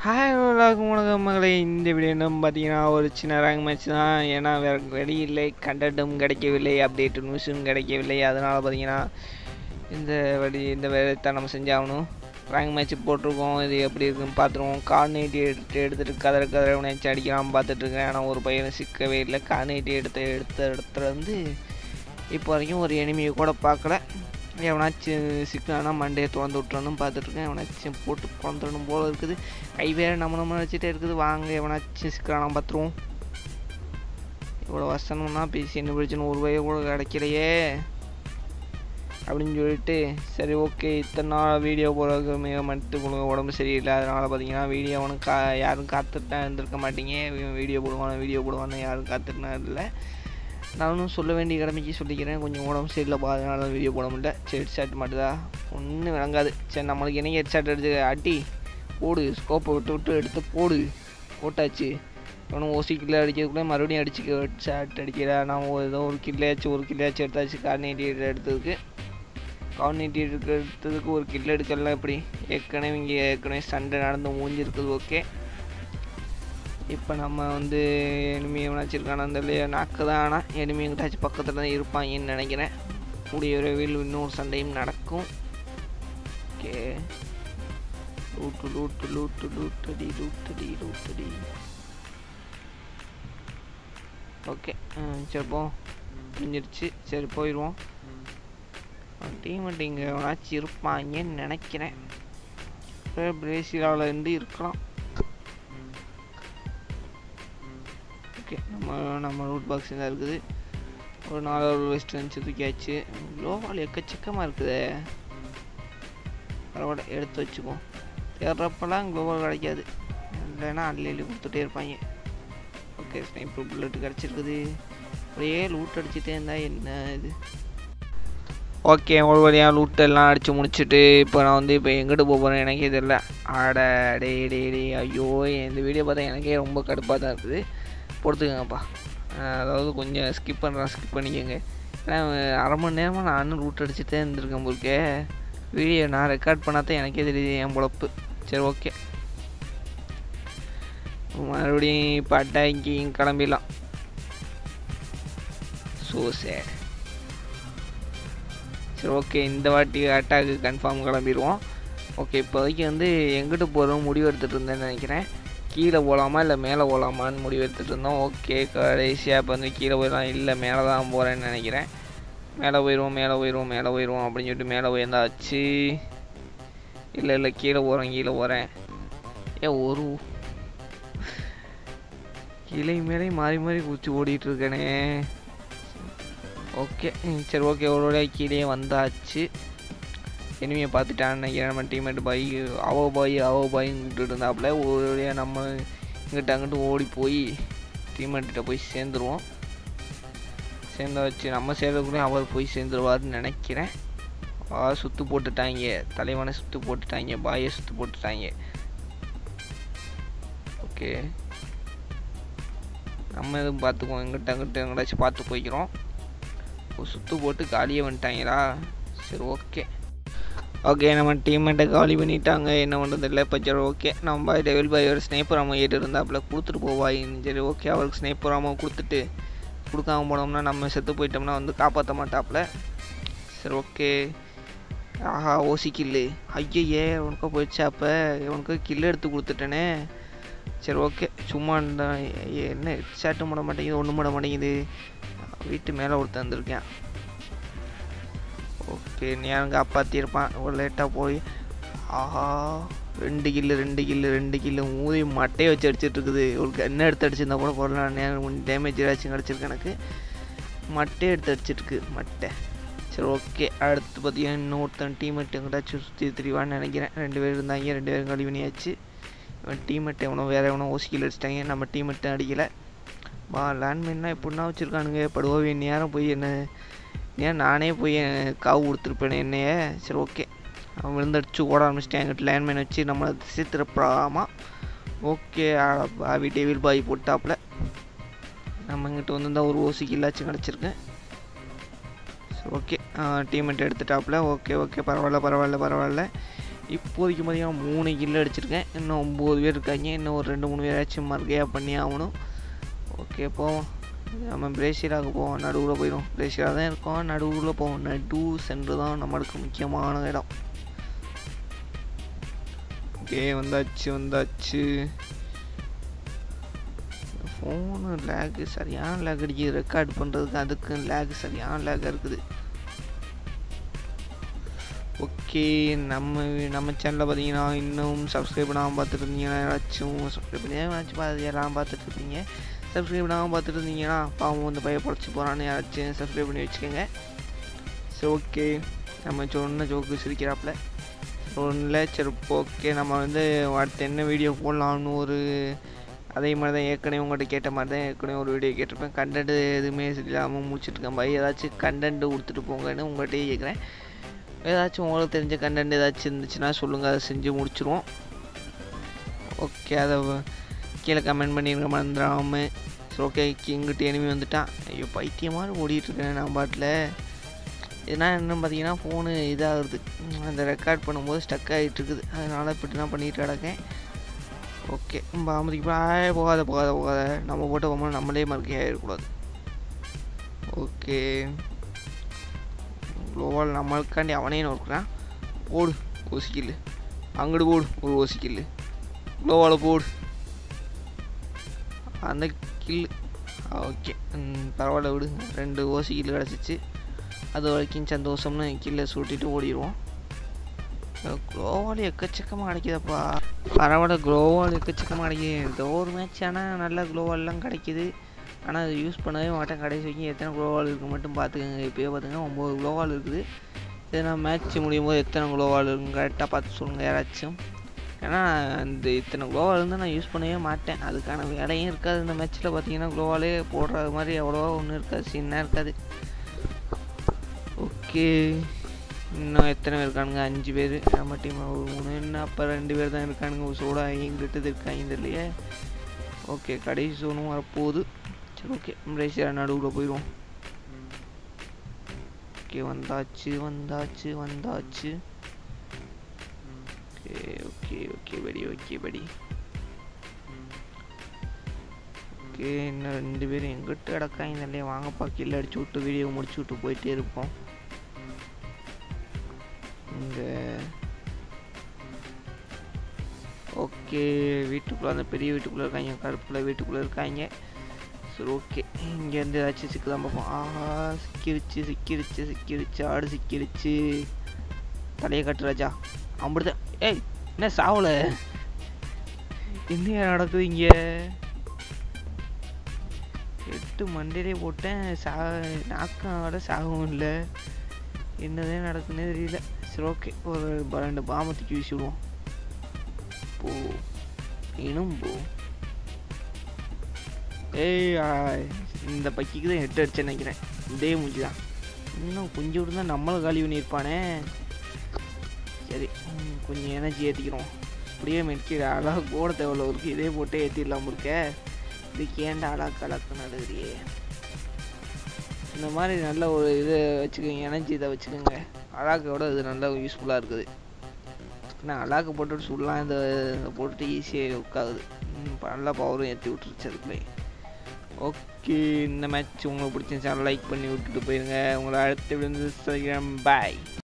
hi எல்லாருக்கும் வணக்கம் மகளே இந்த வீடியோ என்ன பார்த்தீங்கன்னா ஒரு சின்ன ரேங்க் மேட்ச் தான் ஏன்னா வேறு வழி இல்லை கண்டட்டும் கிடைக்கவில்லை அப்டேட் நியூஸும் கிடைக்கவில்லை அதனால் பார்த்தீங்கன்னா இந்த வழி இந்த வேலைத்தான் நம்ம செஞ்சாகணும் ரேங்க் மேட்ச் போட்டிருக்கோம் இது எப்படி இருக்குன்னு பார்த்துருவோம் கார்னேட்டி எடுத்து எடுத்துகிட்டு கதற கதற உணர்ச்சி அடிக்கலாம் பார்த்துட்ருக்கேன் ஆனால் ஒரு பையனை சிக்கவே இல்லை கார்னேட்டி எடுத்து எடுத்த இடத்துல வந்து இப்போ வரைக்கும் ஒரு எனிமியை கூட பார்க்கல எவனாச்சும் சிக்கானா மண்டையை திறந்து விட்டுறணும் பார்த்துட்ருக்கேன் எவனாச்சும் போட்டு பிறந்துடணும் போல இருக்குது கை வேற நம்ம நம்ம வச்சுட்டே இருக்குது வாங்க எவனாச்சும் சிக்கிறானா பார்த்துருவோம் இவ்வளோ வசனம்னா பேசி என்ன பிரச்சனை ஒரு வய கூட கிடைக்கலையே அப்படின்னு சொல்லிட்டு சரி ஓகே இத்தனை நாள் வீடியோ போடுறதுக்கு மிக மட்டும் கொடுங்க உடம்பு சரியில்லை அதனால் பார்த்தீங்கன்னா வீடியோ அவனுக்கு கா யாரும் காத்துட்டா இருந்திருக்க மாட்டீங்க வீடியோ போடுவானு வீடியோ போடுவான்னு யாரும் காத்துட்டுனா இல்லை நானும் சொல்ல வேண்டிய கடமைக்கு சொல்லிக்கிறேன் கொஞ்சம் உடம்பு சரியில்லைப்பா அதனால வீடியோ போட முடியல சரி ஹெட்ஷாட் மாட்டுதா ஒன்றும் விளங்காது சரி நம்மளுக்கு என்ன ஹெட்ஷாட் எடுத்து அடி போடு ஸ்கோப்பை விட்டு விட்டு எடுத்து போடு போட்டாச்சு இவனும் ஓசி கில்ல அடிக்கிறதுக்குள்ளே மறுபடியும் அடிச்சுக்க ஹெட்ஷாட் அடிக்கிறா நான் ஏதோ ஒரு கில்லையாச்சும் ஒரு கில்லையாச்சும் எடுத்தாச்சு கார்னேட்டி எடுத்ததுக்கு கார்னேட்டி எடுக்கிறதுக்கு ஒரு கில் எடுக்கலாம் எப்படி ஏற்கனவே இங்கே ஏற்கனவே சண்டை நடந்து மூஞ்சிருக்குது ஓகே இப்போ நம்ம வந்து எனிமி எவனாச்சும் இருக்கானா இல்லையா நாக்கு தான் ஆனால் எனிமி எங்கிட்டாச்சும் பக்கத்தில் தான் இருப்பாங்கன்னு நினைக்கிறேன் கூடிய விரைவில் இன்னொரு சண்டையும் நடக்கும் ஓகே லூட்டு லூட்டு லூட்டு லூட்டடி லூட்டடி லூட்டடி ஓகே சரி போ முடிஞ்சிருச்சு சரி போயிடுவோம் டீம் இங்கே எவனாச்சும் இருப்பாங்கன்னு நினைக்கிறேன் பிரேசிலாவில் இருந்து இருக்கலாம் ஓகே நம்ம நம்ம ரூட் பாக்ஸ் தான் இருக்குது ஒரு நாலாவது வெஸ்ட் அனுப்பிச்சு தூக்கியாச்சு லோவால் எக்கச்சக்கமாக இருக்குது பரவாயில்ல எடுத்து வச்சுக்குவோம் தேடுறப்பெல்லாம் குளோபல் கிடைக்காது இல்லைன்னா அள்ளி அள்ளி கொடுத்துட்டே இருப்பாங்க ஓகே ஸ்னைப்பர் புல்லட் கிடச்சிருக்குது அப்படியே லூட் அடிச்சுட்டே இருந்தால் என்ன இது ஓகே ஒரு வழியாக லூட் எல்லாம் அடித்து முடிச்சுட்டு இப்போ நான் வந்து இப்போ எங்கிட்டு போக போகிறேன் எனக்கே தெரியல ஆட டே டே டே ஐயோ இந்த வீடியோ பார்த்தா எனக்கே ரொம்ப கடுப்பாக தான் இருக்குது பொறுத்துக்கங்கப்பா அதாவது கொஞ்சம் ஸ்கிப் பண்ணுறேன் ஸ்கிப் பண்ணிக்கோங்க ஏன்னா அரை மணி நேரமாக நானும் ரூட் அடிச்சுட்டே இருந்திருக்கேன் போருக்கே வீடியோ நான் ரெக்கார்ட் பண்ணாதான் எனக்கே தெரியுது என் பொழப்பு சரி ஓகே மறுபடியும் இப்போ அட்டாக்கிங் கிளம்பிடலாம் ஸோ சேட் சரி ஓகே இந்த வாட்டி அட்டாக்கு கன்ஃபார்ம் கிளம்பிடுவோம் ஓகே இப்போதைக்கு வந்து எங்கிட்டு போகிறோம் முடிவு எடுத்துகிட்டு இருந்தேன்னு நினைக்கிறேன் கீழே போகலாமா இல்லை மேலே போகலாமான்னு முடிவு எடுத்துகிட்டு இருந்தோம் ஓகே கடைசியாக இப்போ வந்து கீழே போயிடலாம் இல்லை மேலே தான் போகிறேன்னு நினைக்கிறேன் மேலே போயிடுவோம் மேலே போயிடுவோம் மேலே போயிடுவோம் அப்படின்னு சொல்லிட்டு மேலே போயிருந்தாச்சு இல்லை இல்லை கீழே போகிறேன் கீழே போகிறேன் ஏ ஒரு கீழே மேலே மாறி மாறி குச்சி ஓடிட்டு இருக்கேனே ஓகே சரி ஓகே ஒரு வழியாக கீழே வந்தாச்சு இனிமையை பார்த்துட்டான்னு நினைக்கிறேன் நம்ம டீம்மேட் பாய் அவ பாய் அவ பாயின்னு கூப்பிட்டு இருந்தாப்புல ஒரு வழியாக நம்ம இங்கிட்ட அங்கிட்டு ஓடி போய் டீம்மேட்டிட்ட போய் சேர்ந்துருவோம் சேர்ந்த வச்சு நம்ம சேர்றதுக்குள்ளே அவர் போய் சேர்ந்துருவாருன்னு நினைக்கிறேன் ஆ சுற்று போட்டுட்டாங்க தலைவனை சுற்று போட்டுட்டாங்க பாயை சுற்று போட்டுட்டாங்க ஓகே நம்ம எதுவும் பார்த்துக்குவோம் எங்கிட்ட அங்கிட்ட எங்கடாச்சும் பார்த்து போய்க்கிறோம் சுற்று போட்டு காலியே வந்துட்டாங்களா சரி ஓகே ஓகே நம்ம டீம்மேட்டை காலி பண்ணிட்டாங்க என்ன பண்ணுறது இல்லை இப்போ சரி ஓகே நம்ம பாய் டெவில் பாய் ஒரு ஸ்னேப்பர் அம்மா ஏட்டு இருந்தாப்புல கொடுத்துட்டு போவாயின்னு சரி ஓகே அவருக்கு ஸ்னேப்பர் அம்மா கொடுத்துட்டு கொடுக்காம போனோம்னா நம்ம செத்து போயிட்டோம்னா வந்து காப்பாற்ற மாட்டாப்புல சரி ஓகே ஆஹா ஓசி கில்லு ஐயையே உனக்கா போயிடுச்சா அப்போ உனக்கு கில்லு எடுத்து கொடுத்துட்டேனே சரி ஓகே சும்மா என்ன ஷர்ட்டும் போட மாட்டேங்குது ஒன்றும் போட மாட்டேங்குது வீட்டு மேலே ஒருத்தன் வந்திருக்கேன் ஓகே நீ அங்கே அப்பாத்திருப்பான் ஒரு லேட்டாக போய் ஆஹா ரெண்டு கில்லு ரெண்டு கில்லு ரெண்டு கில்லு மூதி மட்டையை வச்சு அடிச்சிட்டு இருக்குது ஒரு கண்ணை எடுத்து அடிச்சிருந்தா கூட போடலாம் டேமேஜ் ஏதாச்சும் கிடச்சிருக்கு எனக்கு மட்டையை எடுத்து அடிச்சிருக்கு மட்டை சரி ஓகே அடுத்து பார்த்தீங்கன்னா இன்னொருத்தன் டீம்மேட் எங்கிட்டாச்சும் சுற்றி திரிவான்னு நினைக்கிறேன் ரெண்டு பேர் இருந்தாங்க ரெண்டு பேரும் கழி பண்ணியாச்சு இவன் டீம்மேட் எவனோ வேறு எவனோ ஓசிக்கில் அடிச்சிட்டாங்க நம்ம டீம்மேட்டும் அடிக்கலை வா லேண்ட்மைன்லாம் எப்படின்னா வச்சுருக்கானுங்க படுவோம் நேரம் போய் என்ன ஏன் நானே போய் காவு கொடுத்துருப்பேன் என்னைய சரி ஓகே அவன் விழுந்தடிச்சு ஓட ஆரம்பிச்சிட்டேன் எங்கிட்ட லேண்ட்மைன் வச்சு நம்மளை திசை திருப்பாமா ஓகே பாவி டேவில் பாய் போட்டாப்புல நம்ம இங்கிட்ட வந்து தான் ஒரு ஓசிக்கு இல்லாச்சும் கிடச்சிருக்கேன் சரி ஓகே டீமெண்ட் எடுத்துட்டாப்புல ஓகே ஓகே பரவாயில்ல பரவாயில்ல பரவாயில்ல இப்போதைக்கு பார்த்தீங்கன்னா மூணு கில்லு அடிச்சிருக்கேன் இன்னும் ஒம்பது பேர் இருக்காங்க இன்னும் ஒரு ரெண்டு மூணு பேராச்சும் மறுக்கையாக பண்ணி ஆகணும் ஓகே போவோம் நம்ம பிரேசிலாவுக்கு போவோம் நடுவில் போயிடும் பிரேசிலா தான் இருக்கோம் நடுவில் போவோம் நடு சென்று தான் நம்மளுக்கு முக்கியமான இடம் ஓகே வந்தாச்சு வந்தாச்சு ஃபோனு லேகு சரியான லேக் அடிக்குது ரெக்கார்ட் பண்ணுறதுக்கு அதுக்கு லேக் சரியான லேக்காக இருக்குது ஓகே நம்ம நம்ம சேனலில் பார்த்தீங்கன்னா இன்னும் சப்ஸ்கிரைப் பண்ணாமல் பார்த்துட்டு இருந்தீங்கன்னா யாராச்சும் சப்ஸ்கிரைப் பண்ணி யாராச்சும் பார்த்து எல்லாம் பார்த்துட்டு இருப்பீங்க சப்ஸ்கிரைப் பண்ணாமல் பார்த்துட்டு இருந்தீங்கன்னா பாவம் வந்து பைய பொழைச்சி போகிறான்னு யாராச்சும் சப்ஸ்கிரைப் பண்ணி வச்சுக்கோங்க சரி ஓகே நம்ம சொன்ன ஜோக்கு சிரிக்கிறாப்புல ஒன்றில் சரி ஓகே நம்ம வந்து அடுத்து என்ன வீடியோ போடலாம்னு ஒரு அதே மாதிரி தான் ஏற்கனவே உங்கள்கிட்ட கேட்ட மாதிரி தான் ஏற்கனவே ஒரு வீடியோ கேட்டிருப்பேன் கண்டென்ட் எதுவுமே இல்லாமல் முடிச்சுட்ருக்கேன் பை ஏதாச்சும் கண்டென்ட் கொடுத்துட்டு போங்கன்னு உங்கள்கிட்டயே கேட்குறேன் ஏதாச்சும் உங்களுக்கு தெரிஞ்ச கண்டென்ட் ஏதாச்சும் இருந்துச்சுன்னா சொல்லுங்கள் அதை செஞ்சு முடிச்சிருவோம் ஓகே அதை கீழே கமெண்ட் பண்ணிடுங்க மறந்துடாம சரி ஓகே இங்கிட்டு எனிமி வந்துட்டான் ஐயோ பைத்தியம் மாதிரி ஓடிட்டுருக்கேன் நான் பாட்டில் இதுனா என்ன பார்த்தீங்கன்னா ஃபோனு இதாகுது அந்த ரெக்கார்ட் பண்ணும்போது ஸ்டக் ஆகிட்டு இருக்குது அதனால் இப்படி நான் பண்ணிட்டு கிடக்கேன் ஓகே பாமதிக்கு ஆய போகாத போகாத போகாத நம்ம போட்ட போகும்போது நம்மளே மறுக்கே ஆகிடக்கூடாது ஓகே குளோவால் நம்மளுக்காண்டி அவனே நோக்கிறான் போடு ஓசிக்கில் அங்கிட்டு போடு ஒரு ஓசிக்கில் குளோவால் போடு அந்த கில்லு ஓகே பரவாயில்ல விடு ரெண்டு ஓசி கில்லு கிடச்சிச்சு அது வரைக்கும் சந்தோஷம்னு கீழே சுட்டிட்டு ஓடிடுவோம் க்ளோவால் எக்கச்சக்கமாக கிடைக்குதப்பா பரவாயில்ல க்ளோவால் எக்கச்சக்கமாக கிடைக்குது ஏதோ ஒரு மேட்ச் ஆனால் நல்ல க்ளோவால்லாம் கிடைக்குது ஆனால் அதை யூஸ் பண்ணவே மாட்டேன் கடைசி வரைக்கும் எத்தனை க்ளோவால் இருக்குது மட்டும் பார்த்துக்கோங்க இப்போயே பார்த்துங்க ஒம்பது க்ளோவால் இருக்குது இது நான் மேட்ச் முடியும் போது எத்தனை க்ளோவால் இருக்குன்னு கரெக்டாக பார்த்து சொல்லுங்கள் யாராச்சும் ஏன்னா அந்த இத்தனை க்ளோவால் இருந்தால் நான் யூஸ் பண்ணவே மாட்டேன் அதுக்கான வேலையும் இருக்காது இந்த மேட்ச்சில் பார்த்தீங்கன்னா க்ளோவாலே போடுறது மாதிரி அவ்வளோவா ஒன்றும் இருக்காது சின்ன இருக்காது ஓகே இன்னும் எத்தனை பேர் இருக்கானுங்க அஞ்சு பேர் நம்ம டீம் ஒரு மூணு இன்னும் அப்போ ரெண்டு பேர் தான் இருக்கானுங்க ஒரு சோடா எங்கிட்ட இருக்காங்க தெரியலையே ஓகே கடைசி சோனும் வரப்போகுது சரி ஓகே ரேசியா நடுவில் போயிடுவோம் ஓகே வந்தாச்சு வந்தாச்சு வந்தாச்சு ஓகே ஓகே ஓகே படி ஓகே படி ஓகே இன்னும் ரெண்டு பேரும் எங்கிட்ட கிடக்காங்க இல்லையா வாங்கப்பா கீழே அடிச்சு விட்டு வீடியோ முடிச்சு விட்டு போயிட்டே இருப்போம் இங்கே ஓகே வீட்டுக்குள்ளே அந்த பெரிய வீட்டுக்குள்ளே இருக்காங்க கருப்பில் வீட்டுக்குள்ளே இருக்காங்க சரி ஓகே இங்கேருந்து ஏதாச்சும் சிக்கலாம் பார்ப்போம் ஆஹா சிக்கிருச்சு சிக்கிருச்சு சிக்கிருச்சு ஆடு சிக்கிருச்சு தலையை கட்டு ராஜா அம்பிடுதான் ஏய் என்ன சாவல என்ன நடக்குது இங்கே எட்டு மண்டையிலே போட்டேன் சா நாக்கோட சாகவும் இல்லை என்னதான் நடக்குன்னே தெரியல சரி ஓகே ஒரு ப- ரெண்டு பாம்பை தூக்கி வீசி விடுவோம் போ இனும் போ ஏய் ஆ, இந்த பக்கிக்கு தான் ஹெட் அடிச்சேன்னு நினைக்கிறேன் இதே மூஞ்சி தான் இன்னும் கொஞ்சம் விட்டு தான் நம்மளும் காலி பண்ணியிருப்பானே சரி ம், கொஞ்சம் எனர்ஜி ஏற்றிக்கிறோம் அப்படியே மெடிக்கிற அழகாக கூட தேவையில்ல இருக்கு இதே போட்டே ஏற்றிடலாம் இருக்க இதுக்கு ஏன்டா அழாக்கு அழக்கு நடக்குறியே இந்த மாதிரி நல்ல ஒரு இது வச்சுக்கோங்க எனர்ஜி இதை வச்சுக்கோங்க அழாக்கோட இது நல்லா யூஸ்ஃபுல்லாக இருக்குது நான் அழாக்கு போட்டுட்டு சுடலாம் இந்த இதை போட்டுட்டு ஈஸியாக உட்காகுது நல்லா பவரும் ஏற்றி விட்டுருச்சு அதுக்குள்ளே ஓகே இந்த மேட்ச் உங்களுக்கு பிடிச்சிருந்துச்சா லைக் பண்ணி விட்டுட்டு போயிருங்க உங்களை அடுத்த விழுந்து பாய்